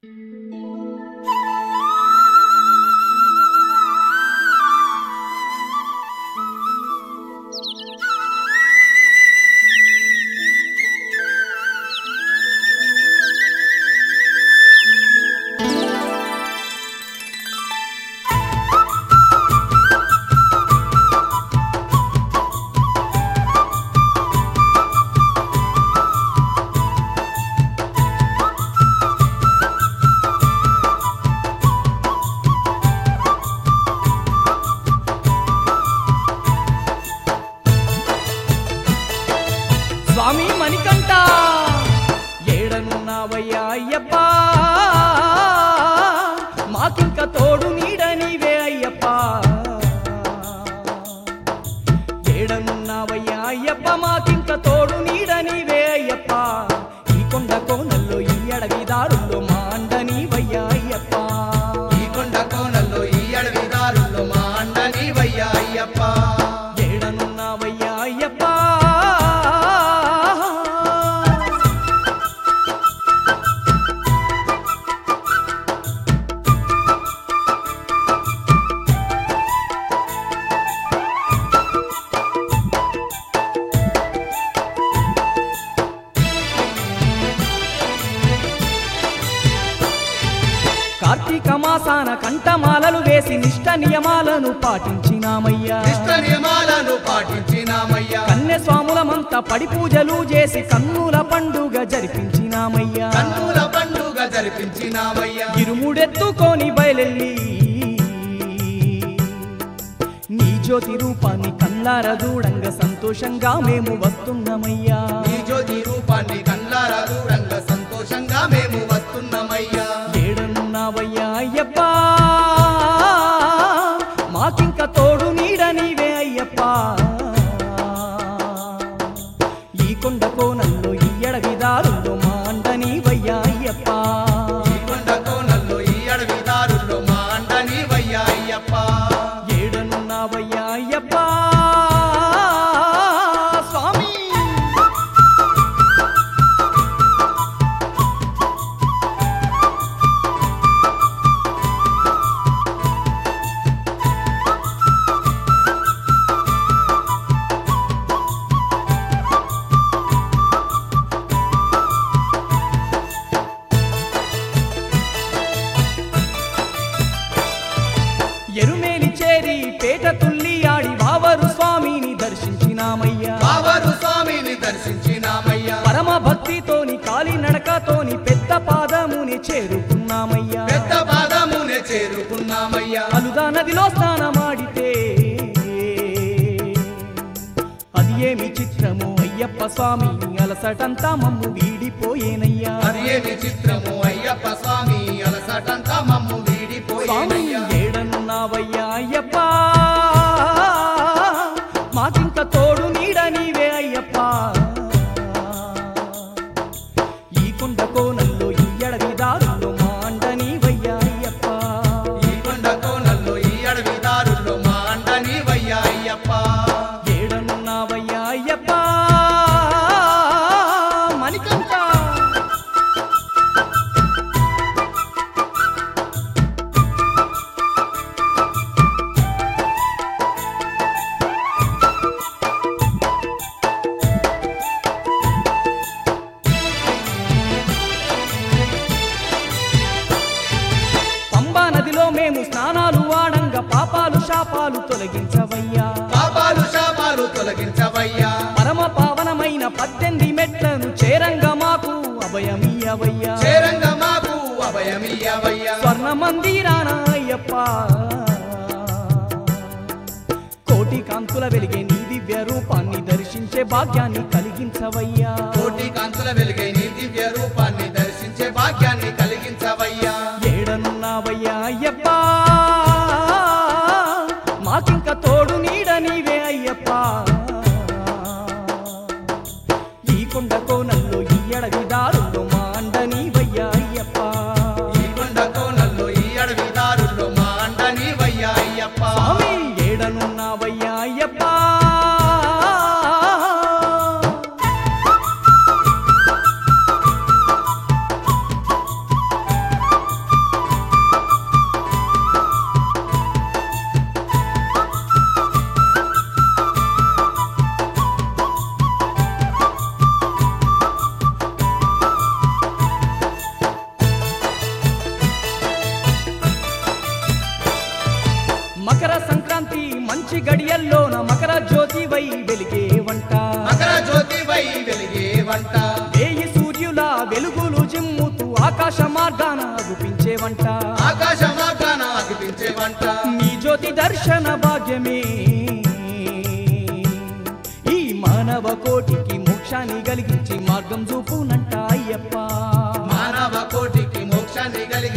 స్వామి మణికంఠ ఏడనున్నావయ్యా అయ్యప్ప మాకింక తోడు నీడ నీవే అయ్యప్ప ఏడనున్నావయ్యా అయ్యప్ప మాకింక తోడు నీడ నీవే అయ్యప్ప ఈ కొండ కోనల్లో ఈ అడవి దారుల్లో మా అండ నీవయ్యా అయ్యప్ప ఈ కొండ కోనల్లో ఈ అడవి దారుల్లో మా అండ నీవయ్యా అయ్యప్ప ఏడనున్నావయ్యా అయ్యప్ప కార్తీక మాసాన కంఠమాలలు వేసి నిష్ట నియమాలను పాటించినామయ్యా ఇష్ట నియమాలను పాటించినామయ్యా కన్య స్వాములమంతా పడి పూజలు చేసి కన్నుల పండుగ జరిపించినామయ్యా కన్నుల పండుగ జరిపించినామయ్యా ఇరుముడెత్తుకొని బయలెల్లి నీ జ్యోతి రూపాన్ని కల్లార చూడంగా సంతోషంగా మేము వస్తున్నామయ్యా ఈ జ్యోతి రూపాన్ని కల్లారా దూరంగా సంతోషంగా మేము వస్తున్నామయ్యా ఏడనున్నావయ్యా అయ్యప్ప మాకింక తోడు నీడ నీవే అయ్యప్ప ఈ కొండ కోనల్లో ఈ అడవి దారుల్లో మా అండ నీవయ్యా అయ్యప్ప ఈ కొండ కోనల్లో ఈ అడవి దారుల్లో మా అండ నీవయ్యా అయ్యప్ప ఏడనున్నావయ్యా అయ్యప్ప స్వామి ఎరుమేలి చేరి పేట తుల్లి ఆడి వావరు స్వామిని దర్శించినామయ్యా బాబరు స్వామిని దర్శించినామయ్యా పరమ భక్తితోని కాలి నడకతోని పెద్ద పాదముని చేరుకున్నామయ్యా పెద్ద పాదమునే చేరుకున్నామయ్యా అలుదా నదిలో స్నానమాడితే అది ఏమి చిత్రము అయ్యప్ప స్వామి అలసటంతా మమ్ము వీడిపోయేనయ్యా అది ఏమి చిత్రము అయ్యప్ప స్వామి అలసటంతా మమ్ము స్వామి వీడిపోయినయ్యా ఏడనున్నావయ్యా అయ్యప్ప మాకింక తోడు నీడ నీవే అయ్యప్ప ఈ కొండ కోనల్లో ఈ అడవి దారుల్లో మా అండ నీవయ్యా అయ్యప్ప ఈ కొండ కోనల్లో ఈ అడవి దారుల్లో మా అండ నీవయ్యా అయ్యప్ప ఏడనున్నావయ్యా అయ్యప్ప మణికంఠ పంబా నదిలో మేము స్నానాలు వాడంగా పాపాలు శాపాలు తొలగించవయ్యా పాపాలు శాపాలు తొలగించవయ్యా పరమ పావనమైన పద్దెనిమిది మెట్లను చేరంగా మాకు అభయమీయవయ్యా చేరంగ మాకు అభయమియ్యవయ్యా స్వర్ణ మందిరాన అయ్యప్ప కోటి కాంతుల వెలిగే నీ దివ్య రూపాన్ని దర్శించే భాగ్యాన్ని కలిగించవయ్యా కోటి కాంతుల వెలుగై నీ దివ్య రూపాన్ని దర్శించే భాగ్యాన్ని కలిగించవయ్యా ఏడనున్నావయ్యా అయ్యప్ప మాకింక తోడు నీడ నీవే అయ్యప్ప ఈ కొండ కోనల్లో ఈ అడవి దారుల్లో మా అండ నీవయ్యా అయ్యప్ప ఈ కొండ కోనల్లో ఈ అడవి దారుల్లో మా అండ నీవయ్యా అయ్యప్ప స్వామి ఏడనున్నావయ్యా అయ్యప్ప జ్యోతివై వెలిగే వంట మకర జ్యోతి వై వెలిగే వంట వేయి సూర్యుల వెలుగులు జిమ్ముతూ ఆకాశ మార్గాన అగుపించే వంట ఆకాశ మార్గాన అగిపించే వంట నీ జ్యోతి దర్శన భాగ్యమే ఈ మానవ కోటికి మోక్షాన్ని కలిగించి మార్గం చూపునంట అయ్యప్ప మానవ కోటికి మోక్షాన్ని కలిగి